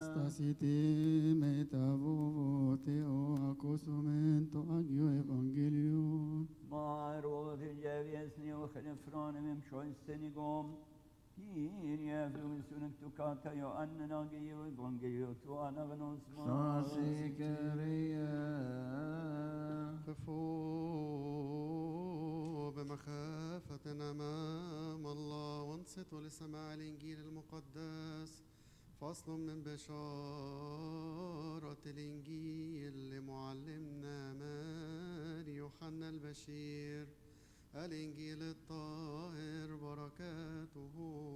Stasiti metavote o accosumento agio evangelion. Maro Jeviesni och Refranem Schoenstenigom. Kyrie Frusunum Tukata Jo Annena Geo Evangelio Tu Anagnos صاسكريا قفوا بمخافة أمام الله وانصتوا لسماع الإنجيل المقدس فصل من بشارة الإنجيل لمعلمنا ماري يوحنا البشير الإنجيل الطاهر بركاته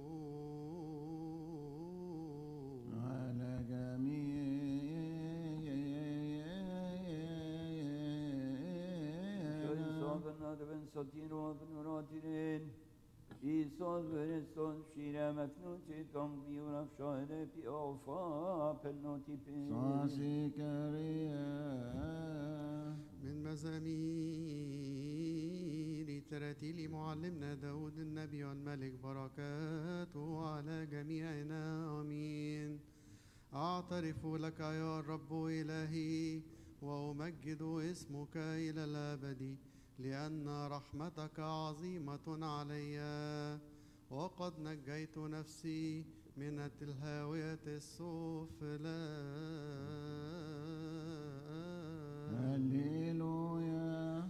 على جميع Sagan adven satiro abnuratirin. İsol ve sol şire mefnuti tom biuraf şahede pi ofa pennoti pi. صاسكريا من مزامير تراتيل معلمنا داود النبي والملك بركاته على جميعنا آمين أعترف لك يا رب إلهي وأمجد اسمك إلى الأبد لأن رحمتك عظيمة علي وقد نجيت نفسي من الهاوية السفلى هللويا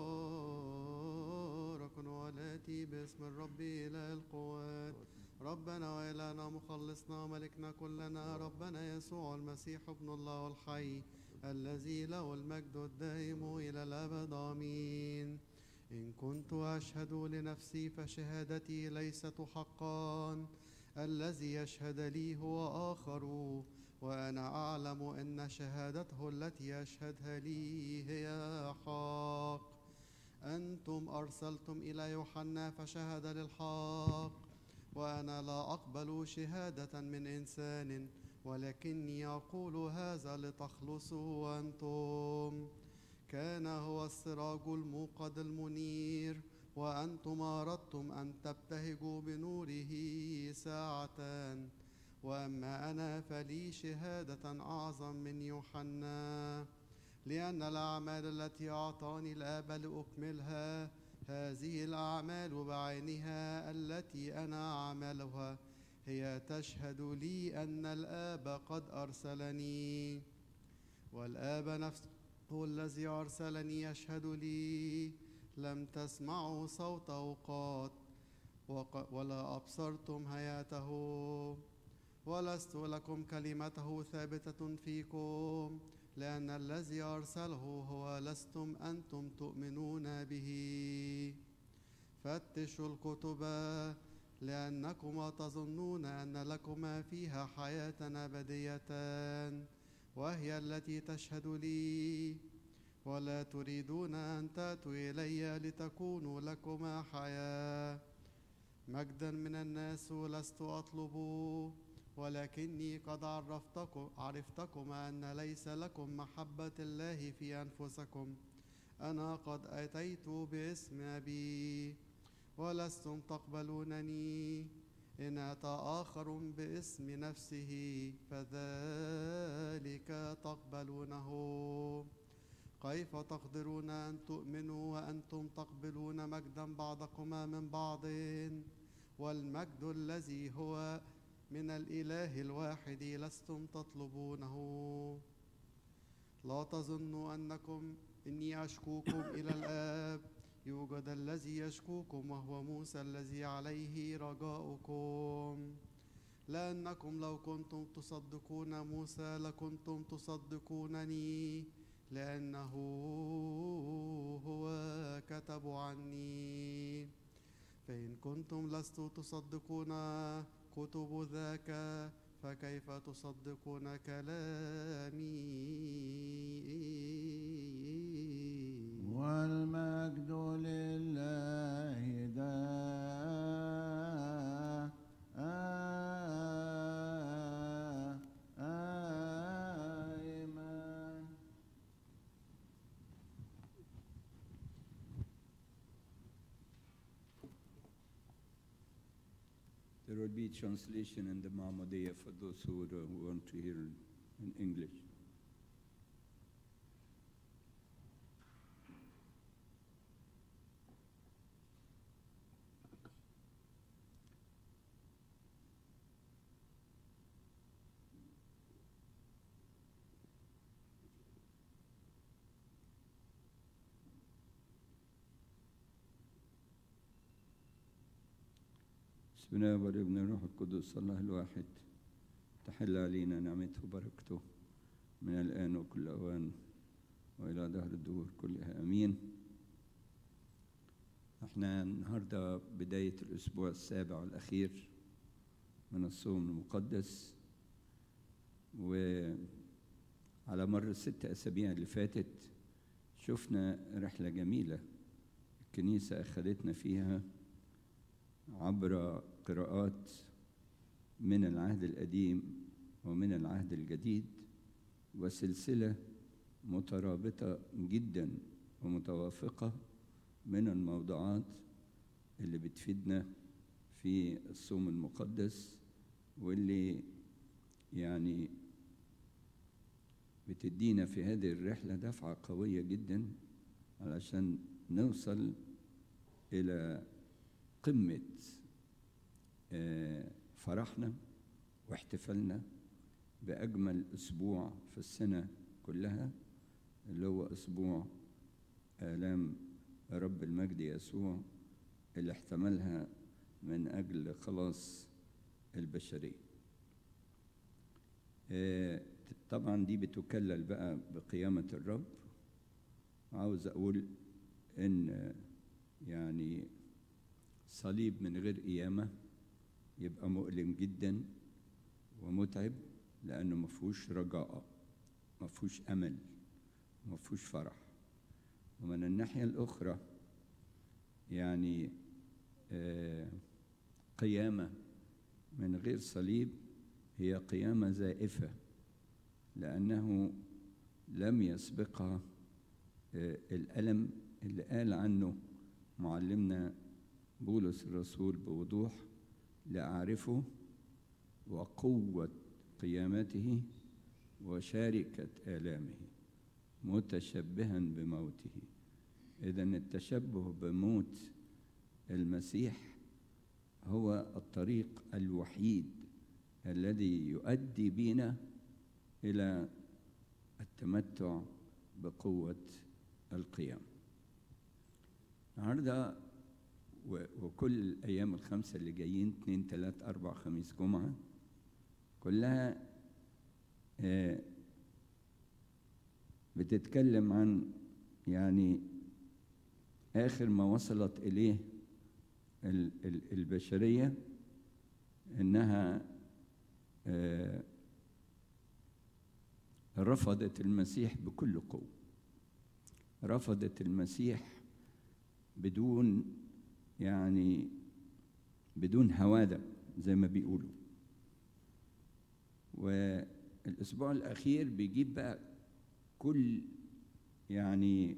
مبارك والاتي باسم الرب إله القوات ربنا وإلهنا مخلصنا ملكنا كلنا ربنا يسوع المسيح ابن الله الحي الذي له المجد الدائم إلى الأبد آمين إن كنت أشهد لنفسي فشهادتي ليست حقا الذي يشهد لي هو آخر وأنا أعلم أن شهادته التي يشهدها لي هي حق أنتم أرسلتم إلى يوحنا فشهد للحق وأنا لا أقبل شهادة من إنسان ولكني أقول هذا لتخلصوا أنتم كان هو السراج الموقد المنير وأنتم أردتم أن تبتهجوا بنوره ساعة وأما أنا فلي شهادة أعظم من يوحنا لأن الأعمال التي أعطاني الآب لأكملها هذه الأعمال بعينها التي أنا أعملها هي تشهد لي أن الآب قد أرسلني والآب نفسه الذي أرسلني يشهد لي لم تسمعوا صوته قط وق- ولا أبصرتم هياته ولست لكم كلمته ثابتة فيكم لأن الذي أرسله هو لستم أنتم تؤمنون به فتشوا الكتب لأنكما تظنون أن لكما فيها حياة أبدية وهي التي تشهد لي ولا تريدون أن تأتوا إلي لتكونوا لكما حياة مجدا من الناس لست أطلب ولكني قد عرفتكم عرفتكم أن ليس لكم محبة الله في أنفسكم أنا قد أتيت باسم أبي ولستم تقبلونني إن أتى آخر باسم نفسه فذلك تقبلونه كيف تقدرون أن تؤمنوا وأنتم تقبلون مجدا بعضكما من بعض والمجد الذي هو من الإله الواحد لستم تطلبونه لا تظنوا أنكم إني أشكوكم إلى الآب يوجد الذي يشكوكم وهو موسى الذي عليه رجاؤكم لأنكم لو كنتم تصدقون موسى لكنتم تصدقونني لأنه هو كتب عني فإن كنتم لستم تصدقون كتب ذاك فكيف تصدقون كلامي والمجد لله دائما There will be translation in the Mahmoudiyya for those who, would, uh, who want to hear in in English. بسم الله والابن الروح القدس الله الواحد تحل علينا نعمته وبركته من الآن وكل أوان وإلى دهر الدهور كلها أمين احنا النهاردة بداية الأسبوع السابع والأخير من الصوم المقدس وعلى مر الست أسابيع اللي فاتت شفنا رحلة جميلة الكنيسة أخذتنا فيها عبر قراءات من العهد القديم ومن العهد الجديد وسلسلة مترابطة جدا ومتوافقة من الموضوعات اللي بتفيدنا في الصوم المقدس واللي يعني بتدينا في هذه الرحلة دفعة قوية جدا علشان نوصل إلى قمة آه، فرحنا واحتفالنا بأجمل أسبوع في السنة كلها اللي هو أسبوع آلام رب المجد يسوع اللي احتملها من أجل خلاص البشرية آه، طبعا دي بتكلل بقى بقيامة الرب عاوز أقول إن آه، يعني صليب من غير قيامة يبقى مؤلم جدا ومتعب لأنه ما فيهوش رجاء ما فيهوش أمل ما فيهوش فرح ومن الناحية الأخرى يعني آه، قيامة من غير صليب هي قيامة زائفة لأنه لم يسبقها آه، الألم اللي قال عنه معلمنا بولس الرسول بوضوح لأعرفه وقوة قيامته وشاركة آلامه متشبها بموته إذا التشبه بموت المسيح هو الطريق الوحيد الذي يؤدي بنا إلى التمتع بقوة القيام النهارده و- وكل الأيام الخمسة اللي جايين اتنين تلات أربع خميس جمعة كلها آه، بتتكلم عن يعني آخر ما وصلت إليه ال- ال- البشرية إنها آه، رفضت المسيح بكل قوة رفضت المسيح بدون يعني بدون هوادة زي ما بيقولوا والأسبوع الأخير بيجيب بقى كل يعني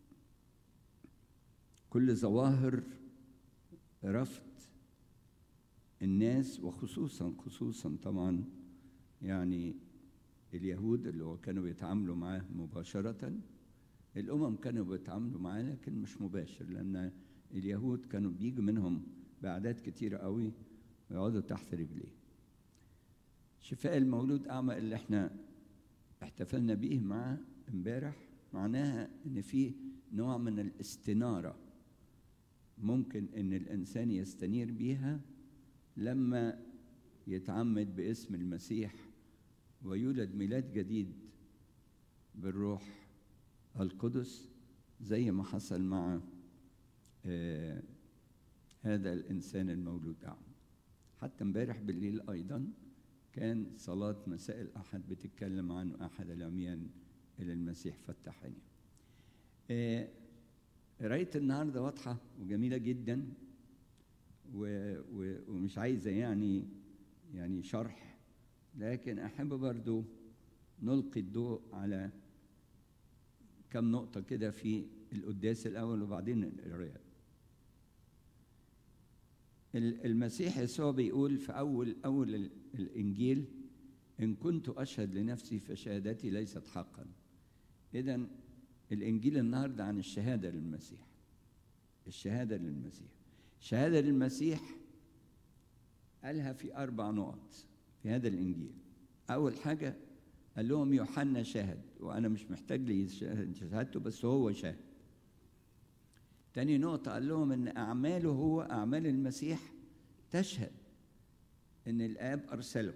كل ظواهر رفض الناس وخصوصا خصوصا طبعا يعني اليهود اللي هو كانوا بيتعاملوا معاه مباشرة الأمم كانوا بيتعاملوا معاه لكن مش مباشر لأن اليهود كانوا بيجي منهم بأعداد كتيرة قوي ويقعدوا تحت رجليه شفاء المولود أعمى اللي احنا احتفلنا بيه معاه امبارح معناها ان في نوع من الاستنارة ممكن ان الانسان يستنير بيها لما يتعمد باسم المسيح ويولد ميلاد جديد بالروح القدس زي ما حصل مع آه هذا الانسان المولود اعمى حتى امبارح بالليل ايضا كان صلاة مساء الأحد بتتكلم عن أحد العميان إلى المسيح فتح عينيه. آه، قراية النهاردة واضحة وجميلة جدا و و ومش عايزة يعني يعني شرح لكن أحب برضو نلقي الضوء على كم نقطة كده في القداس الأول وبعدين القراية. ال- المسيح يسوع بيقول في أول أول ال- الإنجيل إن كنت أشهد لنفسي فشهادتي ليست حقا إذا الإنجيل النهاردة عن الشهادة للمسيح الشهادة للمسيح شهادة للمسيح قالها في أربع نقط في هذا الإنجيل أول حاجة قال لهم يوحنا شهد وأنا مش محتاج لي شهادته بس هو شهد تاني نقطة قال لهم إن أعماله هو أعمال المسيح تشهد إن الآب أرسله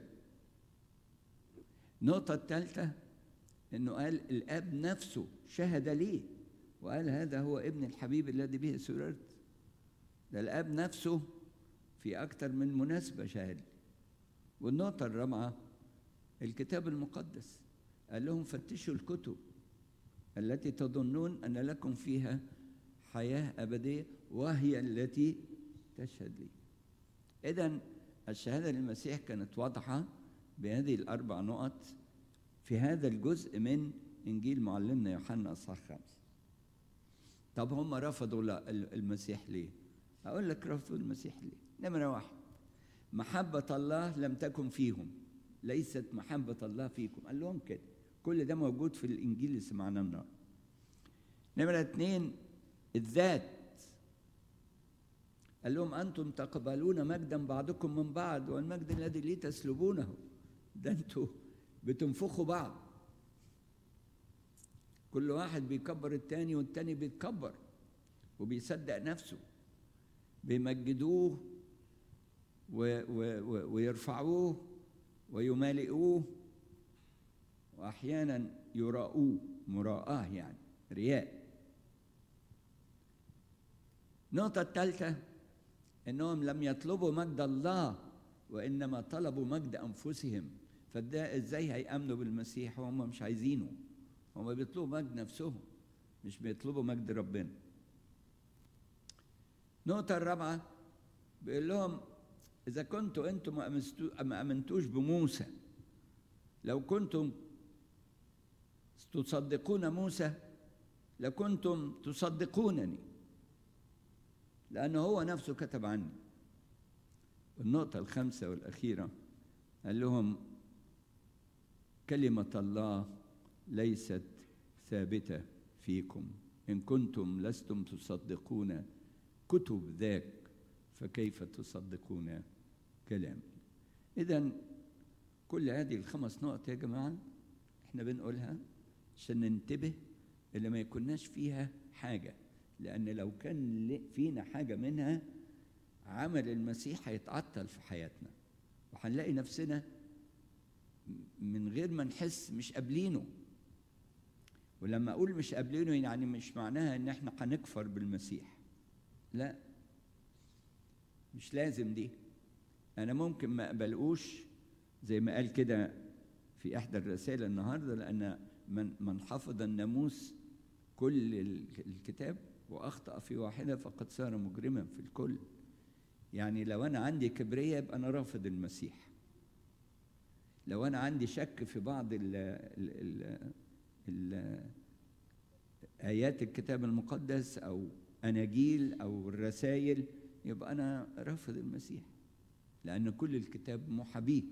النقطة الثالثة إنه قال الآب نفسه شهد ليه وقال هذا هو ابن الحبيب الذي به سررت ده الآب نفسه في أكثر من مناسبة شهد والنقطة الرابعة الكتاب المقدس قال لهم فتشوا الكتب التي تظنون أن لكم فيها حياة أبدية وهي التي تشهد لي إذا الشهادة للمسيح كانت واضحة بهذه الأربع نقط في هذا الجزء من إنجيل معلمنا يوحنا أصحاح خمسة طب هم رفضوا لا- ال- المسيح ليه؟ أقول لك رفضوا المسيح ليه؟ نمرة واحد محبة الله لم تكن فيهم ليست محبة الله فيكم قال لهم كده كل ده موجود في الإنجيل اللي سمعناه النهارده نمرة اتنين الذات قال لهم أنتم تقبلون مجدا بعضكم من بعض والمجد الذي لي تسلبونه ده أنتوا بتنفخوا بعض كل واحد بيكبر التاني والتاني بيتكبر وبيصدق نفسه بيمجدوه و و و ويرفعوه ويمالئوه وأحيانا يراؤوه مراءة يعني رياء النقطة الثالثة إنهم لم يطلبوا مجد الله وإنما طلبوا مجد أنفسهم فده إزاي هيأمنوا بالمسيح وهم مش عايزينه هم بيطلبوا مجد نفسهم مش بيطلبوا مجد ربنا النقطة الرابعة بيقول لهم إذا كنتوا أنتم ما أمستو- ما أمنتوش بموسى لو كنتم تصدقون موسى لكنتم تصدقونني لأنه هو نفسه كتب عني النقطة الخامسة والأخيرة قال لهم كلمة الله ليست ثابتة فيكم إن كنتم لستم تصدقون كتب ذاك فكيف تصدقون كلامي إذا كل هذه الخمس نقط يا جماعة احنا بنقولها عشان ننتبه اللي ما يكوناش فيها حاجة لأن لو كان ل- فينا حاجة منها عمل المسيح هيتعطل في حياتنا وهنلاقي نفسنا م- من غير ما نحس مش قابلينه ولما أقول مش قابلينه يعني مش معناها إن احنا هنكفر بالمسيح لا مش لازم دي أنا ممكن ما أقبلقوش زي ما قال كده في إحدى الرسائل النهاردة لأن من من حفظ الناموس كل ال- الكتاب وأخطأ في واحدة فقد صار مجرما في الكل يعني لو أنا عندي كبرية يبقى أنا رافض المسيح لو أنا عندي شك في بعض ال ال ال ال آيات الكتاب المقدس أو أناجيل أو الرسائل يبقى أنا رافض المسيح لأن كل الكتاب محى بيه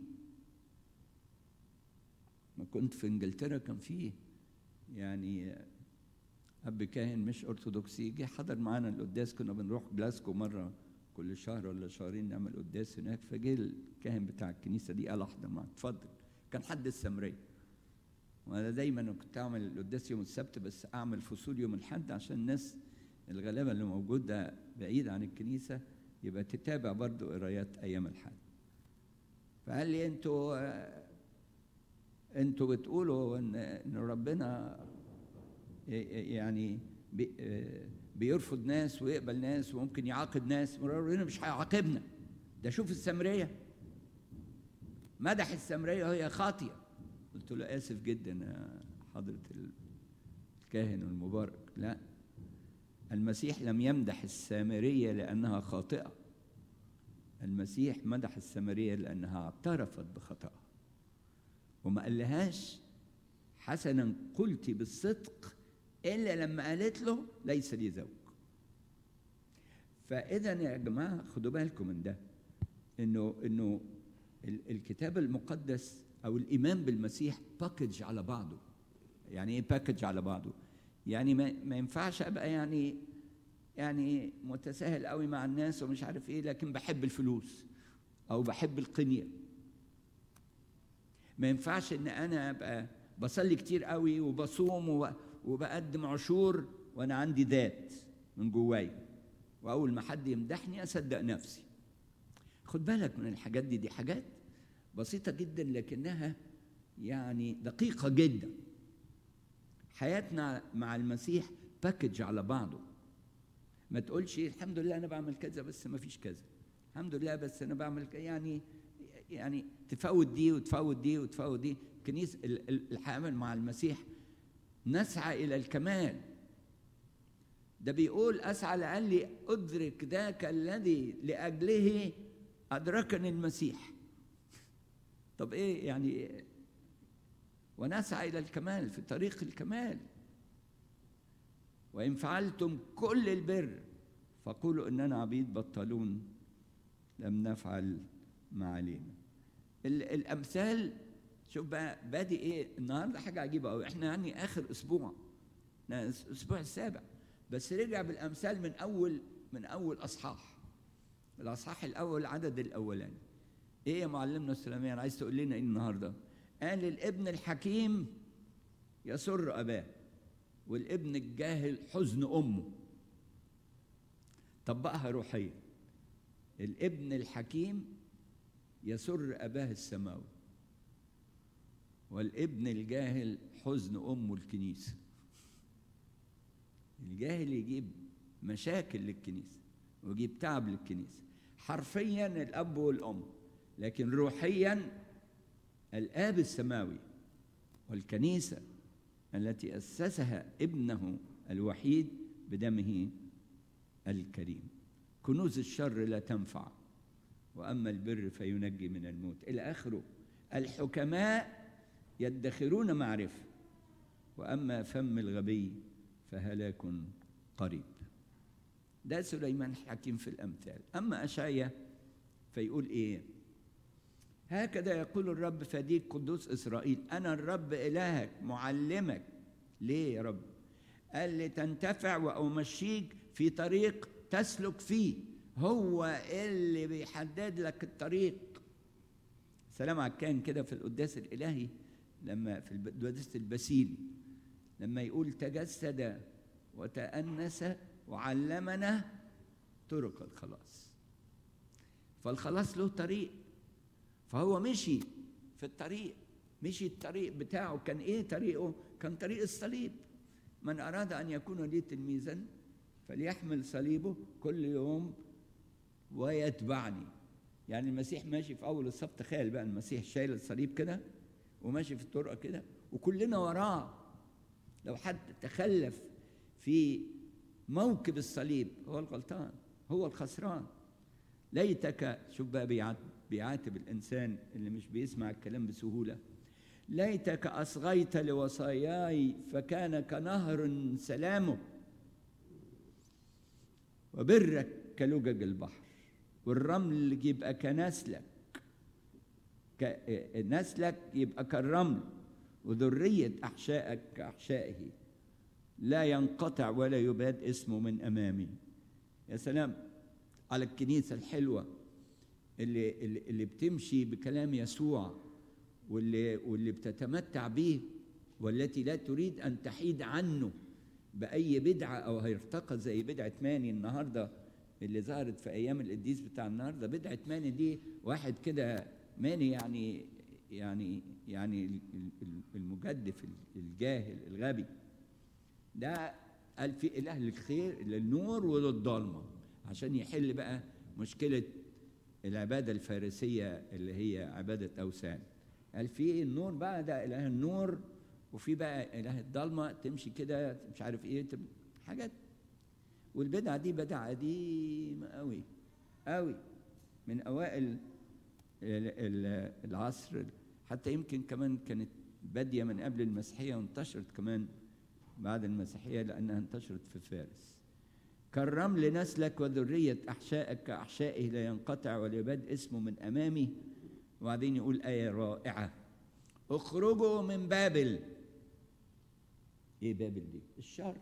ما كنت في انجلترا كان فيه يعني اب كاهن مش ارثوذكسي جه حضر معانا القداس كنا بنروح جلاسكو مره كل شهر ولا شهرين نعمل قداس هناك فجه الكاهن بتاع الكنيسه دي قال احضر معاك اتفضل كان حد السامريه وانا دايما كنت اعمل القداس يوم السبت بس اعمل فصول يوم الاحد عشان الناس الغلابه اللي موجوده بعيد عن الكنيسه يبقى تتابع برضو قرايات ايام الحد فقال لي انتوا آه، انتوا بتقولوا ان ان ربنا يعني بي- آه، بيرفض ناس ويقبل ناس وممكن يعاقب ناس ربنا مش هيعاقبنا ده شوف السامريه مدح السامريه وهي خاطيه قلت له اسف جدا يا حضره الكاهن المبارك لا المسيح لم يمدح السامريه لانها خاطئه المسيح مدح السامريه لانها اعترفت بخطئها وما قالهاش حسنا قلت بالصدق الا لما قالت له ليس لي زوج فاذا يا جماعه خدوا بالكم من ده انه انه ال- الكتاب المقدس او الايمان بالمسيح باكج على بعضه يعني ايه باكج على بعضه يعني ما, ما ينفعش ابقى يعني يعني متساهل قوي مع الناس ومش عارف ايه لكن بحب الفلوس او بحب القنيه ما ينفعش ان انا ابقى بصلي كتير قوي وبصوم وب- وبقدم عشور وانا عندي ذات من جوايا واول ما حد يمدحني اصدق نفسي خد بالك من الحاجات دي دي حاجات بسيطة جدا لكنها يعني دقيقة جدا حياتنا مع المسيح باكج على بعضه ما تقولش الحمد لله انا بعمل كذا بس ما فيش كذا الحمد لله بس انا بعمل كذا يعني يعني تفوت دي وتفوت دي وتفوت دي كنيسة ال- ال- الحامل مع المسيح نسعى إلى الكمال ده بيقول أسعى لعلي أدرك ذاك الذي لأجله أدركني المسيح طب إيه يعني ونسعى إلى الكمال في طريق الكمال وإن فعلتم كل البر فقولوا إننا عبيد بطلون لم نفعل ما علينا ال- الأمثال شوف بقى بادئ إيه النهاردة حاجة عجيبة أوي إحنا يعني آخر أسبوع إحنا الأسبوع السابع بس رجع بالأمثال من أول من أول أصحاح الأصحاح الأول العدد الأولاني إيه يا معلمنا السليمان عايز تقول لنا إيه النهاردة قال الابن الحكيم يسر أباه والابن الجاهل حزن أمه طبقها روحيا الابن الحكيم يسر أباه السماوي والابن الجاهل حزن أمه الكنيسة الجاهل يجيب مشاكل للكنيسة ويجيب تعب للكنيسة حرفيا الأب والأم لكن روحيا الآب السماوي والكنيسة التي أسسها ابنه الوحيد بدمه الكريم كنوز الشر لا تنفع وأما البر فينجي من الموت إلى آخره الحكماء يدخرون معرفة وأما فم الغبي فهلاك قريب ده سليمان حكيم في الأمثال أما أشعيا فيقول إيه هكذا يقول الرب فديك قدوس إسرائيل أنا الرب إلهك معلمك ليه يا رب قال لي تنتفع وأمشيك في طريق تسلك فيه هو اللي بيحدد لك الطريق سلام على الكاهن كده في القداس الإلهي لما في القداس البسيلي لما يقول تجسد وتأنس وعلمنا طرق الخلاص فالخلاص له طريق فهو مشي في الطريق مشي الطريق بتاعه كان ايه طريقه كان طريق الصليب من اراد ان يكون لي تلميذا فليحمل صليبه كل يوم ويتبعني يعني المسيح ماشي في اول الصف تخيل بقى المسيح شايل الصليب كده وماشي في الطرقه كده وكلنا وراه لو حد تخلف في موكب الصليب هو الغلطان هو الخسران ليتك شوف بقى بيعاتب, بيعاتب الانسان اللي مش بيسمع الكلام بسهوله ليتك اصغيت لوصاياي فكان كنهر سلامه وبرك كلجج البحر والرمل يبقى كنسلك نسلك يبقى كالرمل وذرية أحشائك كأحشائه لا ينقطع ولا يباد اسمه من أمامي يا سلام على الكنيسة الحلوة اللي, اللي, اللي بتمشي بكلام يسوع واللي, واللي بتتمتع به والتي لا تريد أن تحيد عنه بأي بدعة أو هيرتقى زي بدعة ماني النهاردة اللي ظهرت في أيام القديس بتاع النهاردة بدعة ماني دي واحد كده ماني يعني يعني يعني المجدف الجاهل الغبي ده قال في اله للخير للنور وللضلمه عشان يحل بقى مشكله العباده الفارسيه اللي هي عباده اوثان قال في النور بقى ده اله النور وفي بقى اله الضلمه تمشي كده مش عارف ايه حاجات والبدعه دي بدعه قديمه قوي قوي من اوائل العصر حتى يمكن كمان كانت باديه من قبل المسيحيه وانتشرت كمان بعد المسيحيه لانها انتشرت في فارس كالرمل نسلك وذرية أحشائك كأحشائه لا ينقطع ولا يباد اسمه من أمامي وبعدين يقول آية رائعة اخرجوا من بابل ايه بابل دي الشر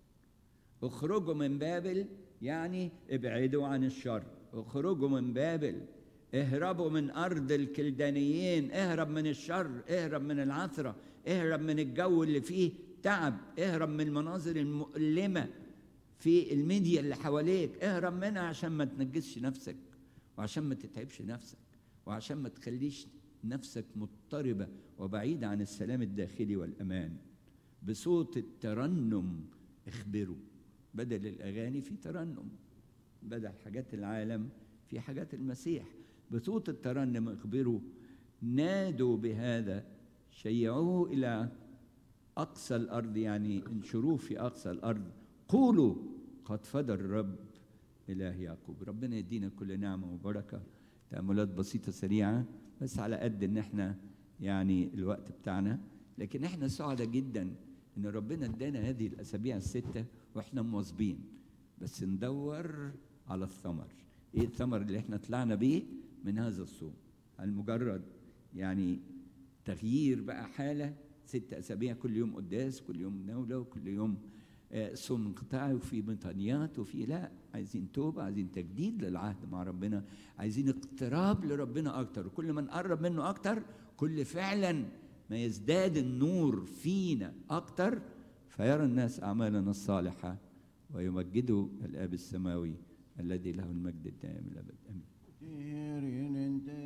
اخرجوا من بابل يعني ابعدوا عن الشر اخرجوا من بابل اهربوا من ارض الكلدانيين اهرب من الشر اهرب من العثره اهرب من الجو اللي فيه تعب اهرب من المناظر المؤلمه في الميديا اللي حواليك اهرب منها عشان ما تنجسش نفسك وعشان ما تتعبش نفسك وعشان ما تخليش نفسك مضطربه وبعيده عن السلام الداخلي والامان بصوت الترنم اخبروا بدل الاغاني في ترنم بدل حاجات العالم في حاجات المسيح بصوت الترنم اخبروا نادوا بهذا شيعوه الى اقصى الارض يعني انشروه في اقصى الارض قولوا قد فدى الرب اله يعقوب ربنا يدينا كل نعمه وبركه تاملات بسيطه سريعه بس على قد ان احنا يعني الوقت بتاعنا لكن احنا سعداء جدا ان ربنا ادانا هذه الاسابيع السته واحنا مواظبين بس ندور على الثمر ايه الثمر اللي احنا طلعنا بيه من هذا الصوم هل مجرد يعني تغيير بقى حاله ست اسابيع كل يوم قداس كل يوم نوله وكل يوم آه، صوم انقطاعي وفي بطانيات وفي لا عايزين توبه عايزين تجديد للعهد مع ربنا عايزين اقتراب لربنا اكتر وكل ما نقرب منه اكتر كل فعلا ما يزداد النور فينا اكتر فيرى الناس اعمالنا الصالحه ويمجدوا الاب السماوي الذي له المجد الدائم الابد امين Tyrin inte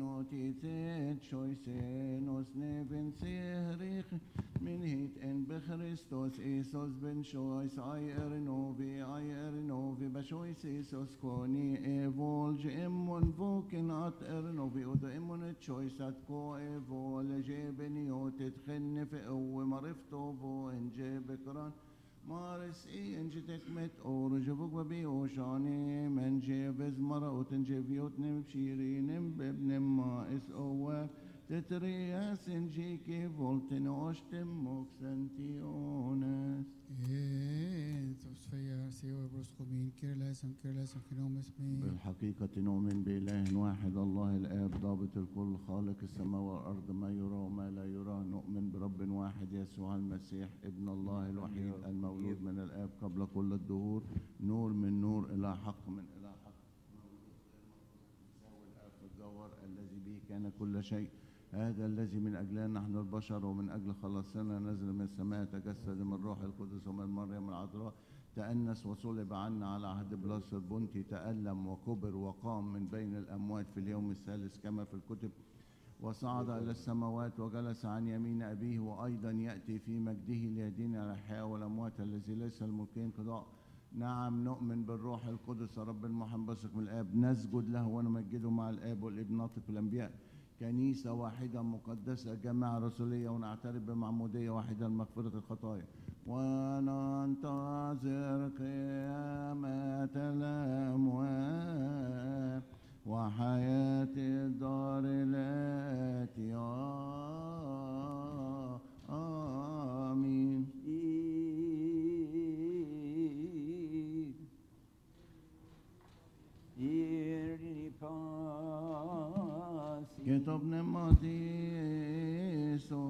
vnotitet choisen os neben sehrik min hit en bechristos Isos ben chois ai ernovi ai ernovi bashois Isos koni evolj emmon voken at ernovi od emmon chois at ko evol jebeniot تخن في قوة مرفته بو انجي بكران مارس اي انجي تكمت اور جبوك ببي اوشاني من جي بزمرة وتنجي بيوتنم بشيرينم بابنم ما اس اوه تترياس انجي كي فولتن اوشتم موكسنتيونس Ethos feia seo broscomin kirlesam kirlesam khinomis me بالحقيقة نؤمن بإله واحد الله الآب ضابط الكل خالق السماء والأرض ما يرى وما لا يرى نؤمن برب واحد يسوع المسيح ابن الله الوحيد المولود من الآب قبل كل الدهور نور من نور إلى حق من إلى حق يساوي الآب في الجوهر الذي به كان كل شيء هذا الذي من أجلنا نحن البشر ومن أجل خلاصنا نزل من السماء تجسد من روح القدس ومن مريم العذراء تأنس وصلب عنا على عهد بلاس البنطي تألم وكبر وقام من بين الأموات في اليوم الثالث كما في الكتب وصعد إلى السماوات وجلس عن يمين أبيه وأيضا يأتي في مجده ليدين على الحياة والأموات الذي ليس الملكين قضاء نعم نؤمن بالروح القدس رب المحبسك من الآب نسجد له ونمجده مع الآب والابن ناطق الأنبياء كنيسة واحدة مقدسة جماعة رسولية ونعترف بمعمودية واحدة لمغفرة الخطايا وننتظر قيامة الأموات وحياة الدار الآتية آمين Irni pasi كتاب نماتي